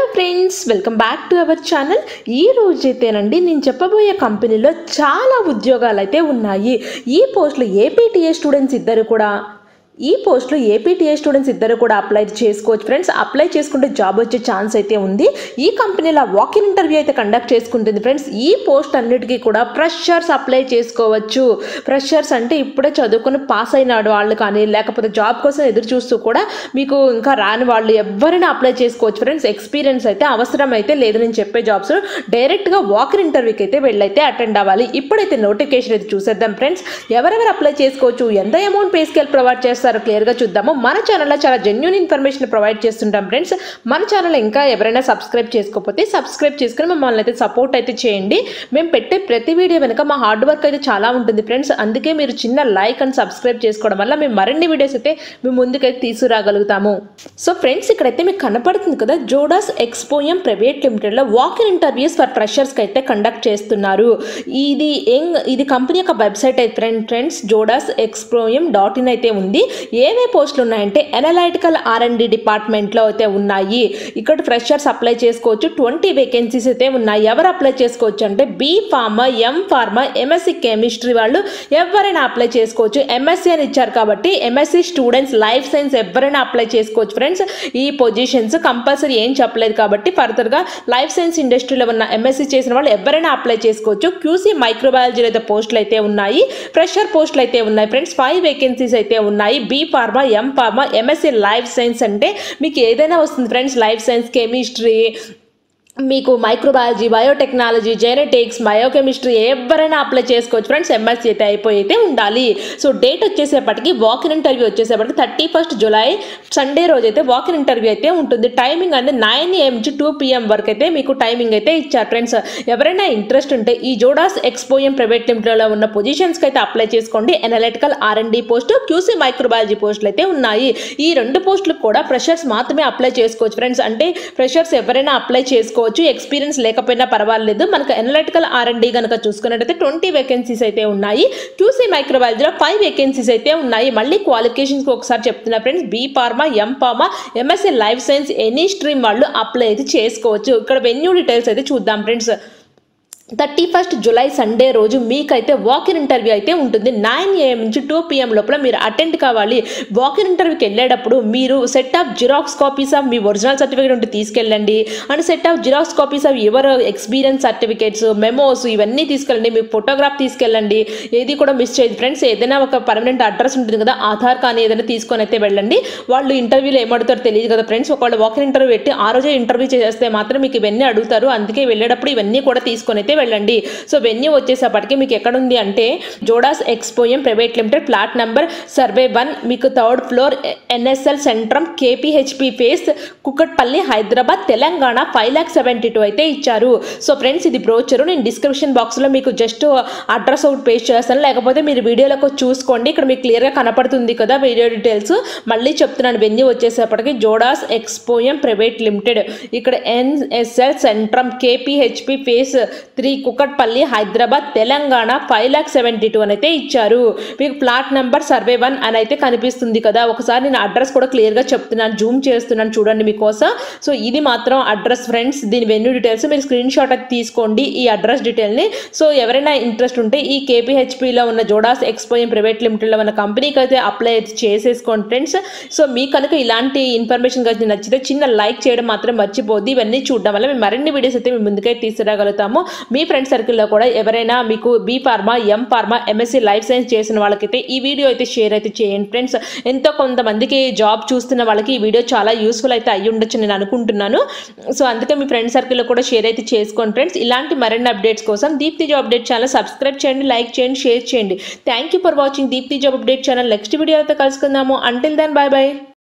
friends welcome back to our channel ఈ రోజైతేనండి నేను చెప్పబోయే కంపెనీలో చాలా ఉద్యోగాలు అయితే ఉన్నాయి ఈ పోస్టులు ఏపీటీఏ స్టూడెంట్స్ ఇద్దరు కూడా ఈ పోస్టులు ఏపీటీఏ స్టూడెంట్స్ ఇద్దరు కూడా అప్లై చేసుకోవచ్చు ఫ్రెండ్స్ అప్లై చేసుకుంటే జాబ్ వచ్చే ఛాన్స్ అయితే ఉంది ఈ కంపెనీలో వాక్ ఇన్ ఇంటర్వ్యూ అయితే కండక్ట్ చేసుకుంటుంది ఫ్రెండ్స్ ఈ పోస్ట్ అన్నిటికీ కూడా ఫ్రెషర్స్ అప్లై చేసుకోవచ్చు ఫ్రెషర్స్ అంటే ఇప్పుడే చదువుకొని పాస్ అయినాడు వాళ్ళు కానీ లేకపోతే జాబ్ కోసం ఎదురు చూస్తూ కూడా మీకు ఇంకా రాని వాళ్ళు ఎవరైనా అప్లై చేసుకోవచ్చు ఫ్రెండ్స్ ఎక్స్పీరియన్స్ అయితే అవసరం అయితే లేదు నేను చెప్పే జాబ్స్ డైరెక్ట్గా వాక్ ఇన్ ఇంటర్వ్యూకి అయితే వెళ్ళైతే అటెండ్ అవ్వాలి ఇప్పుడైతే నోటిఫికేషన్ అయితే చూసేద్దాం ఫ్రెండ్స్ ఎవరెవరు అప్లై చేసుకోవచ్చు ఎంత అమౌంట్ పే స్కేల్ ప్రొవైడ్ చేస్తారో క్లియర్గా చూద్దాము మన ఛానల్లో చాలా జెన్యున్ ఇన్ఫర్మేషన్ ప్రొవైడ్ చేస్తుంటాం ఫ్రెండ్స్ మన ఛానల్ ఇంకా ఎవరైనా సబ్స్క్రైబ్ చేసుకోకపోతే సబ్స్క్రైబ్ చేసుకుని మమ్మల్ని అయితే సపోర్ట్ అయితే చేయండి మేము పెట్టే ప్రతి వీడియో వెనుక మా హార్డ్ వర్క్ అయితే చాలా ఉంటుంది ఫ్రెండ్స్ అందుకే మీరు చిన్న లైక్ అండ్ సబ్స్క్రైబ్ చేసుకోవడం వల్ల మేము మరిన్ని వీడియోస్ అయితే మేము ముందుకైతే తీసుకురాగలుగుతాము సో ఫ్రెండ్స్ ఇక్కడైతే మీకు కనపడుతుంది కదా జోడాస్ ఎక్స్పోయం ప్రైవేట్ లిమిటెడ్లో వాక్ ఇన్ ఇంటర్వ్యూస్ ఫర్ ఫ్రెషర్స్కి అయితే కండక్ట్ చేస్తున్నారు ఇది ఏం ఇది కంపెనీ యొక్క వెబ్సైట్ అయితే friend friends Jodas Expoim dot in అయితే ఉంది ఏవే పోస్టులు ఉన్నాయంటే ఎనలైటికల్ ఆర్ అండ్ డి డిపార్ట్మెంట్లో అయితే ఉన్నాయి ఇక్కడ ఫ్రెషర్స్ అప్లై చేసుకోవచ్చు ట్వంటీ వేకెన్సీస్ అయితే ఉన్నాయి ఎవరు అప్లై చేసుకోవచ్చు అంటే B pharma M pharma MSc chemistry వాళ్ళు ఎవరైనా అప్లై చేసుకోవచ్చు ఎంఎస్సి అని ఇచ్చారు కాబట్టి ఎంఎస్సి స్టూడెంట్స్ లైఫ్ సైన్స్ ఎవరైనా అప్లై చేసుకోవచ్చు ఫ్రెండ్స్ ఈ పొజిషన్స్ కంపల్సరీ ఏం చెప్పలేదు కాబట్టి ఫర్దర్గా లైఫ్ సైన్స్ ఇండస్ట్రీలో ఉన్న ఎంఎస్సి చేసిన వాళ్ళు ఎవరైనా అప్లై చేసుకోవచ్చు క్యూసీ మైక్రోబయాలజీలో అయితే పోస్టులు అయితే ఉన్నాయి ఫ్రెషర్ పోస్టులు అయితే ఉన్నాయి ఫ్రెండ్స్ ఫైవ్ వేకెన్సీస్ అయితే ఉన్నాయి B pharma M pharma MSc life science అంటే మీకు ఏదైనా వస్తుంది ఫ్రెండ్స్ లైఫ్ సైన్స్ కెమిస్ట్రీ మీకు మైక్రోబయాలజీ బయోటెక్నాలజీ జెనెటిక్స్ బయోకెమిస్ట్రీ ఎవరైనా అప్లై చేసుకోవచ్చు ఫ్రెండ్స్ ఎంఎస్సీ అయితే అయిపోయి అయితే ఉండాలి సో డేట్ వచ్చేసేపటికి వాక్ ఇన్ ఇంటర్వ్యూ వచ్చేసేపటికి థర్టీ ఫస్ట్ జులై సండే రోజు అయితే వాక్ ఇన్ ఇంటర్వ్యూ అయితే ఉంటుంది టైమింగ్ అనేది నైన్ ఏఎం నుంచి టూ పిఎం వరకు అయితే మీకు టైమింగ్ అయితే ఇచ్చారు ఫ్రెండ్స్ ఎవరైనా ఇంట్రెస్ట్ ఉంటే ఈ జోడాస్ ఎక్స్పోయం ప్రైవేట్ లిమిటెడ్లో ఉన్న పొజిషన్స్కి అయితే అప్లై చేసుకోండి analytical R and D post QC microbiology పోస్టులు అయితే ఉన్నాయి ఈ రెండు పోస్టులకు కూడా ఫ్రెషర్స్ మాత్రమే అప్లై చేసుకోవచ్చు ఫ్రెండ్స్ అంటే ఫ్రెషర్స్ ఎవరైనా అప్లై చేసుకోవచ్చు ఎక్స్పీరియన్స్ లేకపోయినా పర్వాలేదు మనకు ఎనలిటికల్ ఆర్ అండ్ డి కనుక చూసుకున్నట్టయితే ట్వంటీ వేకెన్సీస్ అయితే ఉన్నాయి క్యూసీ మైక్రోబయాలజీలో ఫైవ్ వేకెన్సీస్ అయితే ఉన్నాయి మళ్ళీ క్వాలిఫికేషన్స్కి ఒకసారి చెప్తున్నా friends B pharma M pharma MSc life science any stream వాళ్ళు అప్లై అయితే చేసుకోవచ్చు ఇక్కడ వెన్యూ డీటెయిల్స్ అయితే చూద్దాం friends thirty first July Sunday రోజు మీకైతే వాక్ ఇన్ ఇంటర్వ్యూ అయితే ఉంటుంది నైన్ ఏఎం నుంచి టూ పిఎం లోపల మీరు అటెండ్ కావాలి వాక్ ఇన్ ఇంటర్వ్యూకి వెళ్ళేటప్పుడు మీరు set of xerox copies of మీ ఒరిజినల్ సర్టిఫికేట్ ఉంటే తీసుకెళ్ళండి and set of xerox copies of your experience certificates memos ఇవన్నీ తీసుకెళ్ళండి మీ ఫోటోగ్రాఫ్ తీసుకెళ్ళండి ఏది కూడా మిస్ చేయదు ఫ్రెండ్స్ ఏదైనా ఒక పర్మనెంట్ అడ్రస్ ఉంటుంది కదా ఆధార్ కానీ ఏదైనా తీసుకొని అయితే వెళ్ళండి వాళ్ళు ఇంటర్వ్యూలో ఏమడుగుతారో తెలియదు కదా ఫ్రెండ్స్ ఒకవేళ వాక్ ఇన్ ఇంటర్వ్యూ పెట్టి ఆ రోజే ఇంటర్వ్యూ చేస్తే మాత్రం మీకు ఇవన్నీ అడుగుతారు అందుకే వెళ్ళేటప్పుడు ఇవన్నీ కూడా తీసుకొని అయితే వెళ్ళండి సో వెన్యూ వచ్చేసప్పటికి మీకు ఎక్కడ ఉంది అంటే Jodas Expoim private limited flat number survey one మీకు third floor NSL centrum KPHP phase Kukatpally Hyderabad Telangana five lakh seventy two అయితే ఇచ్చారు సో ఫ్రెండ్స్ ఇది బ్రోచరు నేను డిస్క్రిప్షన్ బాక్స్లో మీకు జస్ట్ అడ్రస్ అవుట్ పేస్ట్ చేస్తాను లేకపోతే మీరు వీడియోలోకి చూసుకోండి ఇక్కడ మీకు క్లియర్గా కనపడుతుంది కదా వీడియో డీటెయిల్స్ మళ్ళీ చెప్తున్నాను వెన్యూ వచ్చేసప్పటికి జోడాస్ ఎక్స్పోయం ప్రైవేట్ లిమిటెడ్ ఇక్కడ NSL centrum KPHP phase three Kukatpally Hyderabad Telangana five lakh seventy two అని అయితే ఇచ్చారు మీకు ప్లాట్ నెంబర్ సర్వే వన్ అని అయితే కనిపిస్తుంది కదా ఒకసారి నేను అడ్రస్ కూడా క్లియర్గా చెప్తున్నాను జూమ్ చేస్తున్నాను చూడండి మీకోసం సో ఇది మాత్రం అడ్రస్ ఫ్రెండ్స్ దీని వెన్యూ డీటెయిల్స్ మీరు స్క్రీన్ షాట్ అయితే తీసుకోండి ఈ అడ్రస్ డీటెయిల్ని సో ఎవరైనా ఇంట్రెస్ట్ ఉంటే ఈ కేపీహెచ్పిలో ఉన్న జోడాస్ ఎక్స్పోయం ప్రైవేట్ లిమిటెడ్లో ఉన్న కంపెనీకి అయితే అప్లై అయితే చేసేసుకోండి ఫ్రెండ్స్ సో మీకు కనుక ఇలాంటి ఇన్ఫర్మేషన్ కానీ నచ్చితే చిన్న లైక్ చేయడం మాత్రం మర్చిపోద్ది ఇవన్నీ చూడడం వల్ల మేము మరిన్ని వీడియోస్ అయితే మేము ముందుకైతే తీసుకురాగలుగుతాము మీ ఫ్రెండ్ సర్కిల్లో కూడా ఎవరైనా మీకు B pharma M pharma MSc life science చేసిన వాళ్ళకైతే ఈ వీడియో అయితే షేర్ అయితే చేయండి ఫ్రెండ్స్ ఎంతో కొంతమందికి జాబ్ చూస్తున్న వాళ్ళకి ఈ వీడియో చాలా యూస్ఫుల్ అయితే అయ్యి ఉండొచ్చు నేను అనుకుంటున్నాను సో అందుకే మీ ఫ్రెండ్ సర్కిల్లో కూడా షేర్ అయితే చేసుకోండి ఫ్రెండ్స్ ఇలాంటి మరిన్ని అప్డేట్స్ కోసం Deepti job update channel subscribe చేయండి లైక్ చేయండి షేర్ చేయండి thank you for watching Deepti job update channel next video అయితే కలుసుకుందాము అంటిల్ దెన్ బాయ్ బాయ్